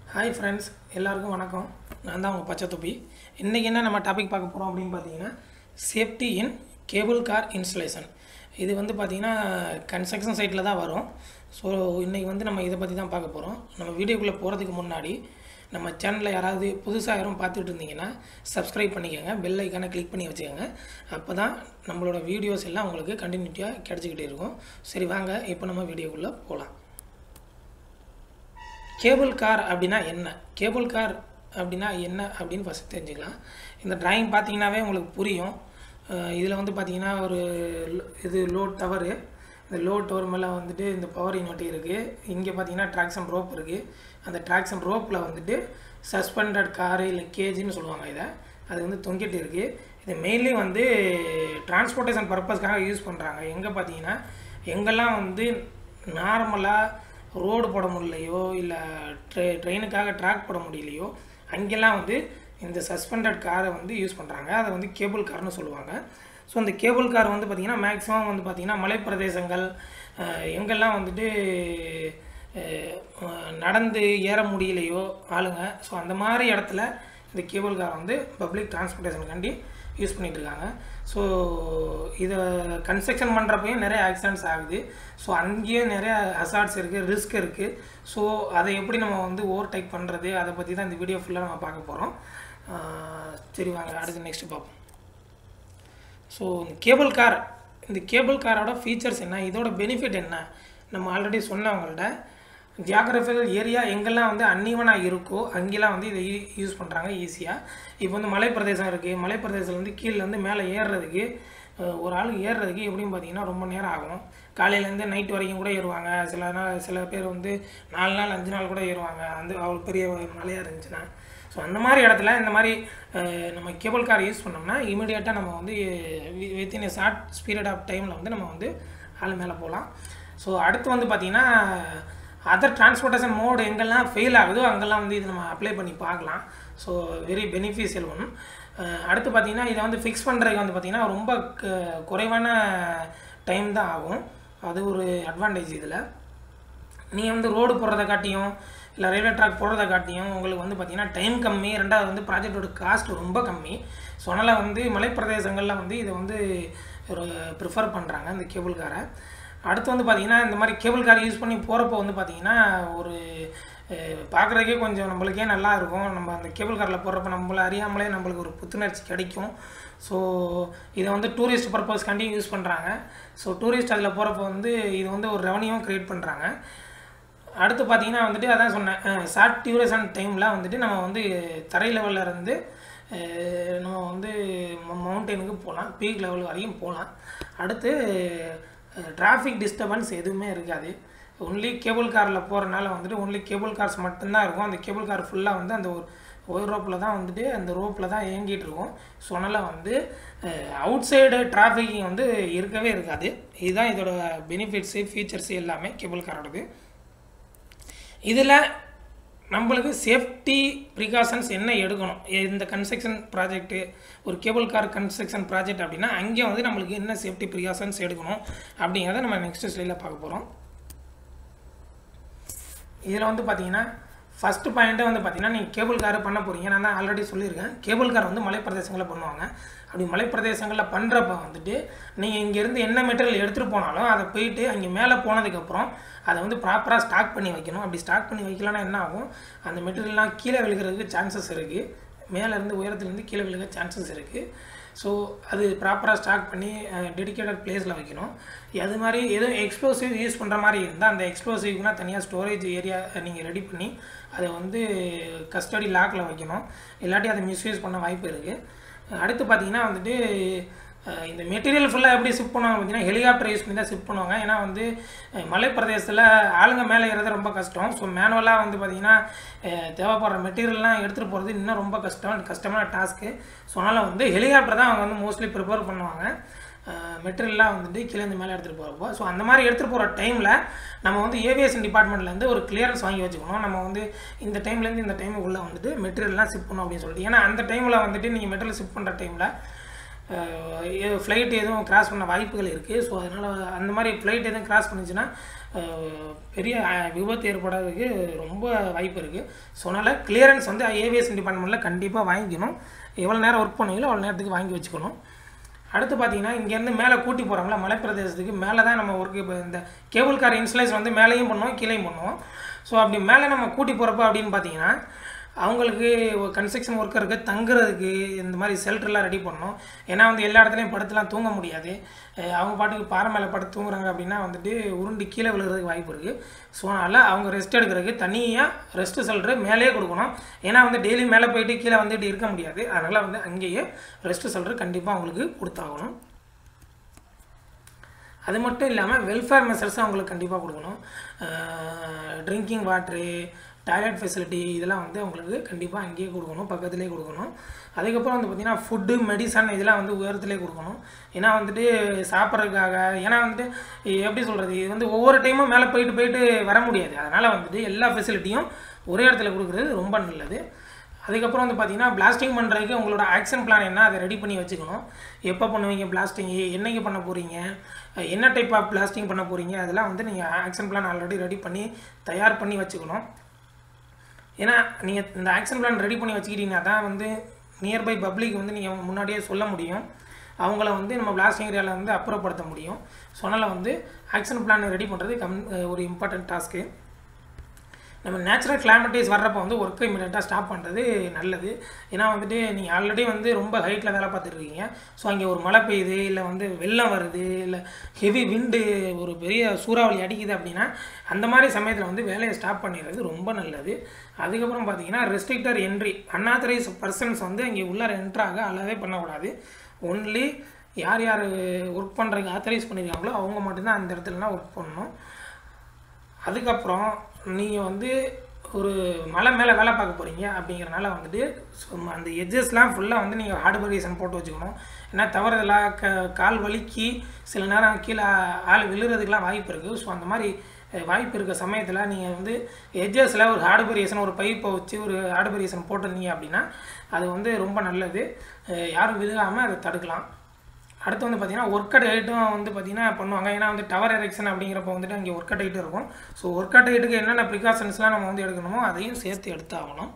hi friends எல்லாருக்கும் வணக்கம் நான் தான் உங்கள் பச்சை தொப்பி இன்றைக்கி என்ன நம்ம டாபிக் பார்க்க போகிறோம் அப்படின்னு பார்த்தீங்கன்னா safety in cable car installation இது வந்து பார்த்திங்கன்னா கன்ஸ்ட்ரக்ஷன் சைட்டில் தான் வரும் ஸோ இன்றைக்கி வந்து நம்ம இதை பற்றி தான் பார்க்க போகிறோம் நம்ம வீடியோக்குள்ளே போகிறதுக்கு முன்னாடி நம்ம சேனலில் யாராவது புதுசாக யாரும் பார்த்துட்டு இருந்தீங்கன்னா சப்ஸ்கிரைப் பண்ணிக்கோங்க பெல் ஐக்கானை கிளிக் பண்ணி வச்சுக்கோங்க அப்போ தான் நம்மளோட வீடியோஸ் எல்லாம் உங்களுக்கு கண்டினியூட்டியாக கிடச்சிக்கிட்டே இருக்கும் சரி வாங்க இப்போ நம்ம வீடியோக்குள்ளே போகலாம் கேபிள் கார் அப்படின்னா என்ன கேபிள் கார் அப்படின்னா என்ன அப்படின்னு ஃபஸ்ட் தெரிஞ்சுக்கலாம் இந்த டிராயிங் பார்த்தீங்கன்னாவே உங்களுக்கு புரியும் இதில் வந்து பார்த்தீங்கன்னா ஒரு lo- இது லோட் டவரு இந்த லோட் டவர் மேலே வந்துட்டு இந்த பவர் யூனிட் இருக்குது இங்கே பார்த்தீங்கன்னா ட்ராக்ஷன் ரோப் இருக்குது அந்த ட்ராக்ஷன் ரோப்பில் வந்துட்டு சஸ்பெண்டட் காரு இல்லை கேஜின்னு சொல்லுவாங்க இதை அது வந்து தொங்கிட்டு இருக்குது இது மெயின்லி வந்து டிரான்ஸ்போர்ட்டேஷன் பர்பஸ்க்காக யூஸ் பண்ணுறாங்க எங்கே பார்த்தீங்கன்னா எங்கெல்லாம் வந்து நார்மலாக ரோடு போட முடியலையோ இல்லை ட்ரெ ட்ரெயினுக்காக ட்ராக் போட முடியலையோ அங்கெல்லாம் வந்து இந்த சஸ்பெண்டட் காரை வந்து யூஸ் பண்ணுறாங்க அதை வந்து கேபிள் கார்னு சொல்லுவாங்க ஸோ அந்த கேபிள் கார் வந்து பார்த்திங்கன்னா மேக்ஸிமம் வந்து பார்த்திங்கன்னா மலைப்பிரதேசங்கள் அஹ், எங்கெல்லாம் வந்துட்டு அஹ், அஹ், நடந்து ஏற முடியலையோ ஆளுங்க ஸோ அந்த மாதிரி இடத்துல இந்த கேபிள் கார் வந்து பப்ளிக் டிரான்ஸ்போர்ட்டேஷனுக்காண்டி யூஸ் பண்ணிட்டு இருக்காங்க ஸோ இதை கன்ஸ்ட்ரக்ஷன் பண்ணுறப்பையும் நிறைய ஆக்சிடென்ட்ஸ் ஆகுது ஸோ அங்கேயும் நிறைய ஹசார்ட்ஸ் இருக்குது ரிஸ்க் இருக்குது ஸோ அதை எப்படி நம்ம வந்து ஓவர் டேக் பண்ணுறது அதை பற்றி தான் இந்த வீடியோ ஃபுல்லாக நம்ம பார்க்க போகிறோம் சரி வாங்க அடுத்து நெக்ஸ்ட் பார்ப்போம் ஸோ கேபிள் கார் இந்த கேபிள் காரோட ஃபீச்சர்ஸ் என்ன இதோட பெனிஃபிட் என்ன நம்ம ஆல்ரெடி சொன்னவங்கள்ட்ட ஜியாகிரபிக்கல் ஏரியா எங்கெல்லாம் வந்து அன்னிவனாக இருக்கோ அங்கெல்லாம் வந்து இதை யூஸ் பண்ணுறாங்க ஈஸியாக இப்போ வந்து மலைப்பிரதேசம் இருக்குது மலைப்பிரதேசத்தில் வந்து கீழே வந்து மேலே ஏறுறதுக்கு அஹ், ஒரு ஆள் ஏறுறதுக்கு எப்படின்னு பார்த்தீங்கன்னா ரொம்ப நேரம் ஆகும் காலையிலேருந்து நைட் வரைக்கும் கூட ஏறுவாங்க சில நாள் சில பேர் வந்து நாலு நாள் அஞ்சு நாள் கூட ஏறுவாங்க அந்த அவ்வளோ பெரிய மலையாக இருந்துச்சுன்னா ஸோ அந்த மாதிரி இடத்துல இந்த மாதிரி அஹ், நம்ம கேபிள் கார் யூஸ் பண்ணோம்னா இமீடியட்டாக நம்ம வந்து within a short period of டைமில் வந்து நம்ம வந்து ஆள் மேலே போகலாம் ஸோ அடுத்து வந்து பார்த்திங்கன்னா அதர் டிரான்ஸ்போர்ட்டேஷன் மோடு எங்கெல்லாம் ஃபெயில் ஆகுதோ அங்கெல்லாம் வந்து இது நம்ம அப்ளை பண்ணி பார்க்கலாம் ஸோ வெரி பெனிஃபிஷியல் ஒன் அடுத்து பார்த்திங்கன்னா இதை வந்து ஃபிக்ஸ் பண்ணுறதுக்கு வந்து பார்த்திங்கன்னா ரொம்ப க- குறைவான டைம் தான் ஆகும் அது ஒரு அட்வான்டேஜ் இதில் நீங்கள் வந்து ரோடு போடுறத காட்டியும் இல்லை ரயில்வே ட்ராக் போடுறத காட்டியும் உங்களுக்கு வந்து பார்த்தீங்கன்னா டைம் கம்மி ரெண்டாவது வந்து ப்ராஜெக்டோட காஸ்ட் ரொம்ப கம்மி ஸோ அதனால் வந்து மலைப்பிரதேசங்களில் வந்து இதை வந்து ஒரு ப்ரிஃபர் பண்ணுறாங்க இந்த கேபிள் காரை அடுத்து வந்து பார்த்திங்கன்னா இந்த மாதிரி கேபிள் கார் யூஸ் பண்ணி போகிறப்போ வந்து பார்த்திங்கன்னா ஒரு பார்க்குறதுக்கே கொஞ்சம் நம்மளுக்கே நல்லா இருக்கும் நம்ம அந்த கேபிள் காரில் போடுறப்ப நம்மள அறியாமலே நம்மளுக்கு ஒரு புத்துணர்ச்சி கிடைக்கும் ஸோ இதை வந்து டூரிஸ்ட் பர்பஸ்க்காண்டி யூஸ் பண்ணுறாங்க ஸோ டூரிஸ்ட் அதில் போகிறப்ப வந்து இது வந்து ஒரு ரெவன்யூவும் க்ரியேட் பண்ணுறாங்க அடுத்து பார்த்தீங்கன்னா வந்துட்டு அதான் சொன்னேன் ஷார்ட் டியூரேஷன் டைமில் வந்துட்டு நம்ம வந்து தரை லெவலில் இருந்து அஹ், நம்ம வந்து மவுண்டெயினுக்கு போகலாம் பீக் லெவல் வரையும் போகலாம் அடுத்து டிராஃபிக் டிஸ்டர்பன்ஸ் எதுவுமே இருக்காது ஒன்லி கேபிள் காரில் போகிறனால வந்துட்டு ஒன்லி கேபிள் கார்ஸ் மட்டும்தான் இருக்கும் அந்த கேபிள் கார் ஃபுல்லாக வந்து அந்த ஒரு ஒரு ரோப்பில் தான் வந்துட்டு அந்த ரோப்பில் தான் இயங்கிட்டு இருக்கும் ஸோ அதனால் வந்து அவுட் சைடு டிராஃபிக்கிங் வந்து இருக்கவே இருக்காது இதுதான் இதோட பெனிஃபிட்ஸு ஃபீச்சர்ஸு எல்லாமே கேபிள் காரோடது இதில் நம்மளுக்கு சேஃப்டி ப்ரிகாஷன்ஸ் என்ன எடுக்கணும் இந்த கன்ஸ்ட்ரக்ஷன் ப்ராஜெக்ட்டு ஒரு கேபிள் கார் கன்ஸ்ட்ரக்ஷன் ப்ராஜெக்ட் அப்படின்னா அங்கே வந்து நம்மளுக்கு என்ன சேஃப்டி ப்ரிகாஷன்ஸ் எடுக்கணும் அப்படிங்கிறத நம்ம நெக்ஸ்ட் ஸ்லைடில் பார்க்க போகிறோம் இதில் வந்து பார்த்தீங்கன்னா ஃபஸ்ட்டு பாயிண்ட்டே வந்து பார்த்தீங்கன்னா நீங்கள் கேபிள் கார் பண்ண போகிறீங்க நான் தான் ஆல்ரெடி சொல்லியிருக்கேன் கேபிள் கார் வந்து மலைப்பிரதேசங்களில் பண்ணுவாங்க அப்படி மலைப்பிரதேசங்களில் பண்ணுறப்ப வந்துட்டு நீங்கள் இங்கேருந்து என்ன மெட்டீரியல் எடுத்துகிட்டு போனாலும் அதை போயிட்டு அங்கே மேலே போனதுக்கப்புறம் அதை வந்து ப்ராப்பராக ஸ்டாக் பண்ணி வைக்கணும் அப்படி ஸ்டாக் பண்ணி வைக்கலன்னா என்ன ஆகும் அந்த மெட்டீரியல்லாம் கீழே விழுகிறதுக்கு சான்சஸ் இருக்குது மேலேருந்து உயரத்துலேருந்து கீழே விழுக சான்சஸ் இருக்குது ஸோ அது ப்ராப்பராக ஸ்டாக் பண்ணி டெடிக்கேட்டட் பிளேஸில் வைக்கணும் அது மாதிரி எதுவும் எக்ஸ்ப்ளோசிவ் யூஸ் பண்ணுற மாதிரி இருந்தால் அந்த எக்ஸ்ப்ளோசிவ்னா தனியாக ஸ்டோரேஜ் ஏரியா நீங்கள் ரெடி பண்ணி அதை வந்து கஸ்டடி லாக்கில் வைக்கணும் இல்லாட்டி அதை மிஸ்யூஸ் பண்ண வாய்ப்பு இருக்குது அடுத்து பார்த்தீங்கன்னா வந்துட்டு அஹ், இந்த மெட்டீரியல் ஃபுல்லாக எப்படி ஷிஃப்ட் பண்ணுவாங்க பார்த்தீங்கன்னா ஹெலிகாப்டர் யூஸ் பண்ணி தான் ஷிஃப்ட் பண்ணுவாங்க ஏன்னா வந்து அஹ், மலைப்பிரதேசத்தில் ஆளுங்க மேலே ஏறது ரொம்ப கஷ்டம் ஸோ மேனுவலாக வந்து பார்த்திங்கன்னா அஹ், தேவைப்படுற மெட்டீரியல்லாம் எடுத்துகிட்டு போகிறது இன்னும் ரொம்ப கஷ்டம் கஷ்டமான டாஸ்க்கு ஸோ அதனால் வந்து ஹெலிகாப்டர் தான் அவங்க வந்து மோஸ்ட்லி ப்ரிப்பேர் பண்ணுவாங்க மெட்டீரியல்லாம் வந்துட்டு கீழேருந்து மேலே எடுத்துகிட்டு போகிறப்போ ஸோ அந்த மாதிரி எடுத்துகிட்டு போகிற டைமில் நம்ம வந்து ஏவியேஷன் டிபார்ட்மெண்ட்லேருந்து ஒரு கிளியரன்ஸ் வாங்கி வச்சுக்கணும் நம்ம வந்து இந்த டைம்லேருந்து இந்த டைமுக்குள்ளே வந்துட்டு மெட்டீரியல்லாம் ஷிப் பண்ணணும் அப்படின்னு சொல்லிட்டு ஏன்னா அந்த டைமில் வந்துட்டு நீங்கள் மெட்டீரியல் ஷிப் பண்ணுற டைமில் ஃப்ளைட் எதுவும் கிராஸ் பண்ண வாய்ப்புகள் இருக்குது ஸோ அதனால் அந்த மாதிரி ஃப்ளைட் எதுவும் கிராஸ் பண்ணுச்சுன்னா அஹ், பெரிய அஹ், விபத்து ஏற்படாததுக்கு ரொம்ப வாய்ப்பு இருக்குது ஸோ அதனால் கிளியரன்ஸ் வந்து ஏவியேஷன் டிபார்ட்மெண்ட்டில் கண்டிப்பாக வாங்கிக்கணும் எவ்வளோ நேரம் ஒர்க் பண்ணுவீங்களோ அவ்வளோ நேரத்துக்கு வாங்கி வச்சுக்கணும் அடுத்து பார்த்தீங்கன்னா இங்கேருந்து மேலே கூட்டி போகிறோம்ல மலைப்பிரதேசத்துக்கு மேலே தான் நம்ம ஒர்க்கு இப்போ இந்த கேபிள் கார் இன்ஸ்டலேஷன் வந்து மேலேயும் பண்ணுவோம் கீழேயும் பண்ணுவோம் ஸோ அப்படி மேலே நம்ம கூட்டி போகிறப்ப அப்படின்னு பார்த்தீங்கன்னா அவங்களுக்கு ஒரு கன்ஸ்ட்ரக்ஷன் ஒர்க்கருக்கு தங்குறதுக்கு இந்த மாதிரி ஷெல்டர்லாம் ரெடி பண்ணணும் ஏன்னா வந்து எல்லா இடத்துலையும் படுத்துலாம் தூங்க முடியாது அஹ் அவங்க பாட்டுக்கு பாறை மேலே படுத்து தூங்குறாங்க அப்படின்னா வந்துட்டு உருண்டு கீழே விழுகிறதுக்கு வாய்ப்பு இருக்குது ஸோ அதனால் அவங்க ரெஸ்ட் எடுக்கிறதுக்கு தனியாக ரெஸ்ட் ஷெல்டர் மேலேயே கொடுக்கணும் ஏன்னா வந்து டெய்லி மேலே போயிட்டு கீழே வந்துட்டு இருக்க முடியாது அதனால் வந்து அங்கேயே ரெஸ்ட் ஷெல்டர் கண்டிப்பாக அவங்களுக்கு கொடுத்தாகணும் அது மட்டும் இல்லாமல் வெல்ஃபேர் மெஷர்ஸும் அவங்களுக்கு கண்டிப்பாக கொடுக்கணும் ட்ரிங்கிங் வாட்ரு டாய்லெட் ஃபெசிலிட்டி இதெல்லாம் வந்து அவங்களுக்கு கண்டிப்பாக அங்கேயே கொடுக்கணும் பக்கத்துலேயே கொடுக்கணும் அதுக்கப்புறம் வந்து பார்த்திங்கன்னா ஃபுட்டு மெடிசன் இதெல்லாம் வந்து உயரத்துலேயே கொடுக்கணும் ஏன்னா வந்துட்டு சாப்பிட்றதுக்காக ஏன்னா வந்துட்டு எப்படி சொல்கிறது இது வந்து ஒவ்வொரு டைமும் மேலே போயிட்டு போயிட்டு வர முடியாது அதனால் வந்துட்டு எல்லா ஃபெசிலிட்டியும் ஒரே இடத்துல கொடுக்குறது ரொம்ப நல்லது அதுக்கப்புறம் வந்து பார்த்தீங்கன்னா பிளாஸ்டிங் பண்ணுறதுக்கு உங்களோட ஆக்ஷன் பிளான் என்ன அதை ரெடி பண்ணி வச்சுக்கணும் எப்போ பண்ணுவீங்க பிளாஸ்டிங் என்னைக்கு பண்ண போகிறீங்க என்ன டைப் ஆஃப் பிளாஸ்டிங் பண்ண போகிறீங்க அதெல்லாம் வந்து நீங்கள் ஆக்ஷன் பிளான் ஆல்ரெடி ரெடி பண்ணி தயார் பண்ணி வச்சுக்கணும் ஏன்னா நீங்கள் இந்த ஆக்ஷன் பிளான் ரெடி பண்ணி வச்சுக்கிட்டீங்கன்னா தான் வந்து நியர்பை பப்ளிக் வந்து நீங்கள் முன்னாடியே சொல்ல முடியும் அவங்கள வந்து நம்ம பிளாஸ்டிங் ஏரியாவில் வந்து அப்புறப்படுத்த முடியும் ஸோ அதனால் வந்து ஆக்ஷன் பிளான் ரெடி பண்ணுறது கம் ஒரு இம்பார்ட்டன்ட் டாஸ்க்கு நம்ம நேச்சுரல் கிளைமேட்டிஸ் வர்றப்போ வந்து ஒர்க்கை இமீடியட்டாக ஸ்டாப் பண்ணுறது நல்லது ஏன்னா வந்துட்டு நீங்கள் ஆல்ரெடி வந்து ரொம்ப ஹைட்டில் வேலை பார்த்துருக்கீங்க ஸோ அங்கே ஒரு மழை பெய்யுது இல்லை வந்து வெள்ளம் வருது இல்லை ஹெவி விண்டு ஒரு பெரிய சூறாவளி அடிக்குது அப்படின்னா அந்த மாதிரி சமயத்தில் வந்து வேலையை ஸ்டாப் பண்ணிடுறது ரொம்ப நல்லது அதுக்கப்புறம் பார்த்தீங்கன்னா ரெஸ்ட்ரிக்டர் என்ட்ரி அன்ஆத்தரைஸ் பர்சன்ஸ் வந்து அங்கே உள்ளார என்ட்ராக அலவே பண்ணக்கூடாது ஒன்லி யார் யார் ஒர்க் பண்ணுறதுக்கு ஆத்தரைஸ் பண்ணியிருக்காங்களோ அவங்க மட்டும்தான் அந்த இடத்துலலாம் ஒர்க் பண்ணணும் அதுக்கப்புறம் நீங்கள் வந்து ஒரு மலை மேலே வேலை பார்க்க போகிறீங்க அப்படிங்கிறனால வந்துட்டு சும்மா அந்த எட்ஜஸ்லாம் ஃபுல்லாக வந்து நீங்கள் ஹார்ட்வேரியேஷன் போட்டு வச்சுக்கணும் ஏன்னா தவறுதலாக க கால் வலிக்கு சில நேரம் கீழே ஆள் விழுறதுக்கெலாம் வாய்ப்பு இருக்குது ஸோ அந்த மாதிரி அஹ், வாய்ப்பு இருக்க சமயத்தில் நீங்கள் வந்து எட்ஜஸில் ஒரு ஹார்ட்வேரியேஷன் ஒரு பைப்பை வச்சு ஒரு ஹார்ட்வேரியேஷன் போட்டிருந்தீங்க அப்படின்னா அது வந்து ரொம்ப நல்லது அஹ், யாரும் விழுகாமல் அதை தடுக்கலாம் அடுத்து வந்து பார்த்தீங்கன்னா ஒர்க் அட் ஹைட்டும் வந்து பார்த்தீங்கன்னா பண்ணுவாங்க ஏன்னா வந்து டவர் எரெக்ஷன் அப்படிங்கிறப்ப வந்துட்டு அங்கே ஒர்க் அட் ஹைட் இருக்கும் ஸோ ஒர்க் அட் ஹைட்டுக்கு என்னென்ன ப்ரிகாஷன்ஸ்லாம் நம்ம வந்து எடுக்கணுமோ அதையும் சேர்த்து எடுத்தாகணும்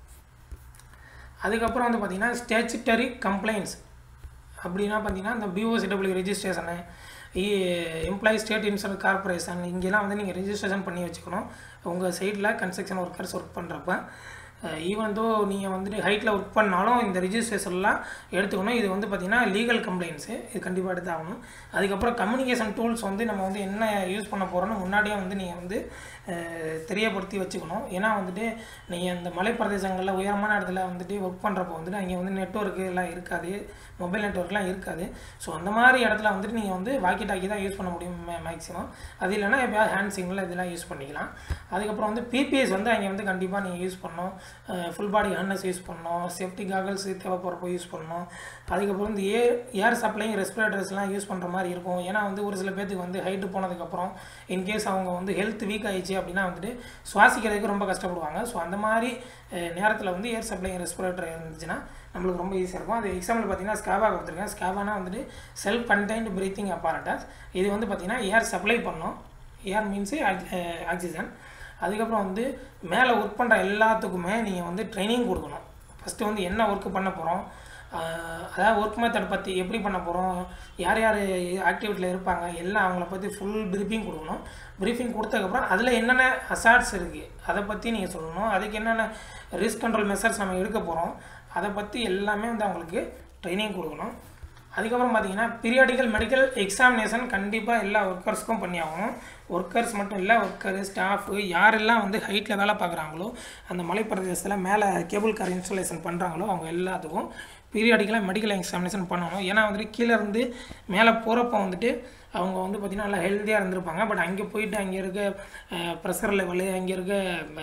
அதுக்கப்புறம் வந்து பார்த்தீங்கன்னா ஸ்டேச்சுட்டரி கம்ப்ளைண்ட்ஸ் அப்படின்னா பார்த்தீங்கன்னா இந்த BOCW registration employee state insurance corporation இங்கெல்லாம் வந்து நீங்கள் ரெஜிஸ்ட்ரேஷன் பண்ணி வச்சுக்கணும் உங்கள் சைடில் கன்ஸ்ட்ரக்ஷன் ஒர்க்கர்ஸ் ஒர்க் பண்ணுறப்ப ஈவன் தோ நீங்கள் வந்துட்டு ஹைட்டில் ஒர்க் பண்ணாலும் இந்த ரெஜிஸ்ட்ரேஷன்லாம் எடுத்துக்கணும் இது வந்து பார்த்திங்கன்னா லீகல் கம்ப்ளைண்ட்ஸு இது கண்டிப்பாக எடுத்து ஆகணும் அதுக்கப்புறம் கம்யூனிகேஷன் டூல்ஸ் வந்து நம்ம வந்து என்ன யூஸ் பண்ண போகிறோன்னு முன்னாடியே வந்து நீங்கள் வந்து அஹ், தெரியப்படுத்தி வச்சுக்கணும் ஏன்னா வந்துட்டு நீங்கள் இந்த மலைப்பிரதேசங்களில் உயரமான இடத்துல வந்துட்டு ஒர்க் பண்ணுறப்போ வந்துட்டு அங்கே வந்து நெட்ஒர்க்கு எல்லாம் இருக்காது மொபைல் நெட்ஒர்க்லாம் இருக்காது ஸோ அந்த மாதிரி இடத்துல வந்துட்டு நீங்கள் வந்து வாக்கி டாக்கி தான் யூஸ் பண்ண முடியும் மேக்ஸிமம் அது இல்லைன்னா எப்போயாவது ஹேண்ட் சிங்கில் இதெல்லாம் யூஸ் பண்ணிக்கலாம் அதுக்கப்புறம் வந்து பிபிஎஸ் வந்து அங்கே வந்து கண்டிப்பாக நீங்கள் யூஸ் பண்ணணும் ஃபுல் பாடி ஹேர்னஸ் யூஸ் பண்ணணும் சேஃப்டி காகல்ஸ் தேவைப்படுறப்போ யூஸ் பண்ணணும் அதுக்கப்புறம் வந்து ஏர் ஏர் சப்ளைங் ரெஸ்பிரேட்டர்ஸ்லாம் யூஸ் பண்ணுற மாதிரி இருக்கும் ஏன்னா வந்து ஒரு சில பேர்த்துக்கு வந்து ஹைட்டு போனதுக்கப்புறம் இன்கேஸ் அவங்க வந்து ஹெல்த் வீக் ஆயிடுச்சு அப்படின்னா வந்துட்டு சுவாசிக்கிறதுக்கு ரொம்ப கஷ்டப்படுவாங்க ஸோ அந்த மாதிரி நேரத்தில் வந்து ஏர் சப்ளைங் ரெஸ்பிரேட்டர் இருந்துச்சுன்னா நம்மளுக்கு ரொம்ப ஈஸியாக இருக்கும் அது எக்ஸாம்பிள் பார்த்தீங்கன்னா ஸ்காவா கொடுத்துருக்கேன் ஸ்காவானா வந்துட்டு செல்ஃப் கண்டெய்ன்டு பிரீத்திங் அப்பாரட்டஸ் இது வந்து பார்த்தீங்கன்னா ஏர் சப்ளை பண்ணும் ஏர் மீன்ஸு ஆக்சிஜன் அதுக்கப்புறம் வந்து மேலே ஒர்க் பண்ணுற எல்லாத்துக்குமே நீங்கள் வந்து ட்ரைனிங் கொடுக்கணும் ஃபஸ்ட்டு வந்து என்ன ஒர்க்கு பண்ண போகிறோம் அதாவது ஒர்க் மெத்தட் பற்றி எப்படி பண்ண போகிறோம் யார் யார் ஆக்டிவிட்டியில் இருப்பாங்க எல்லாம் அவங்கள பற்றி ஃபுல் ப்ரீஃபிங் கொடுக்கணும் ப்ரீஃபிங் கொடுத்ததுக்கப்புறம் அதில் என்னென்ன அசார்ட்ஸ் இருக்குது அதை பற்றி நீங்கள் சொல்லணும் அதுக்கு என்னென்ன ரிஸ்க் கண்ட்ரோல் மெஷர்ஸ் நம்ம எடுக்க போகிறோம் அதை பற்றி எல்லாமே வந்து அவங்களுக்கு ட்ரைனிங் கொடுக்கணும் அதுக்கப்புறம் பார்த்தீங்கன்னா பீரியாடிக்கல் மெடிக்கல் எக்ஸாமினேஷன் கண்டிப்பாக எல்லா ஒர்க்கர்ஸ்க்கும் பண்ணி ஆகணும் ஒர்க்கர்ஸ் மட்டும் இல்லை ஒர்க்கரு ஸ்டாஃபு யாரெல்லாம் வந்து ஹைட்டில் வேலை பார்க்குறாங்களோ அந்த மலைப்பிரதேசத்தில் மேலே கேபிள் கார் இன்ஸ்டாலேஷன் பண்ணுறாங்களோ அவங்க எல்லாத்துக்கும் பீரியாடிக்கலாக மெடிக்கல் எக்ஸாமினேஷன் பண்ணணும் ஏன்னா வந்துட்டு கீழே இருந்து மேலே போகிறப்ப வந்துட்டு அவங்க வந்து பார்த்திங்கன்னா நல்லா ஹெல்த்தியாக இருந்திருப்பாங்க பட் அங்கே போயிட்டு அங்கே இருக்க ப்ரெஷர் லெவலு அங்கே இருக்க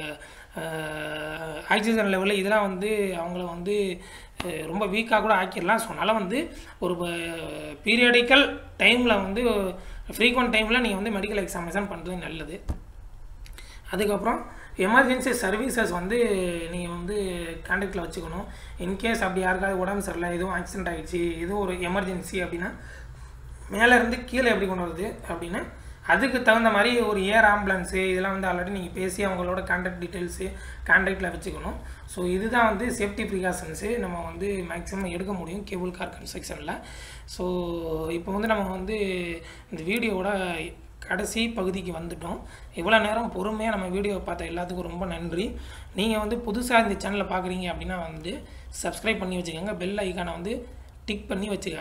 ஆக்சிஜன் லெவலு இதெல்லாம் வந்து அவங்கள வந்து அஹ், ரொம்ப வீக்காக கூட ஆக்கிடலாம் ஸோ அதனால் வந்து ஒரு பீரியாடிக்கல் டைமில் வந்து ஃப்ரீக்வெண்ட் டைமில் நீங்கள் வந்து மெடிக்கல் எக்ஸாமினேஷன் பண்ணுறது நல்லது அதுக்கப்புறம் எமர்ஜென்சி சர்வீசஸ் வந்து நீங்கள் வந்து கான்டாக்டில் வச்சுக்கணும் இன்கேஸ் அப்படி யாருக்காவது உடம்பு சரியில்லை எதுவும் ஆக்சிடென்ட் ஆகிடுச்சு எதுவும் ஒரு எமர்ஜென்சி அப்படின்னா மேலே இருந்து கீழே எப்படி கொண்டு வருது அப்படின்னா அதுக்கு தகுந்த மாதிரி ஒரு ஏர் ஆம்புலன்ஸு இதெல்லாம் வந்து ஆல்ரெடி நீங்கள் பேசி அவங்களோட கான்டாக்ட் டீட்டெயில்ஸு கான்டாக்டில் வச்சுக்கணும் ஸோ இதுதான் வந்து சேஃப்டி ப்ரிகாஷன்ஸு நம்ம வந்து மேக்ஸிமம் எடுக்க முடியும் கேபிள் கார் கன்ஸ்ட்ரக்ஷனில் ஸோ இப்போ வந்து நம்ம வந்து இந்த வீடியோவோட கடைசி பகுதிக்கு வந்துட்டோம் இவ்வளோ நேரம் பொறுமையாக நம்ம வீடியோவை பார்த்த எல்லாத்துக்கும் ரொம்ப நன்றி நீங்கள் வந்து புதுசாக இந்த சேனலை பார்க்குறீங்க அப்படின்னா வந்து சப்ஸ்கிரைப் பண்ணி வச்சுக்கோங்க பெல் ஐக்கானை வந்து டிக் பண்ணி வச்சுக்கோங்க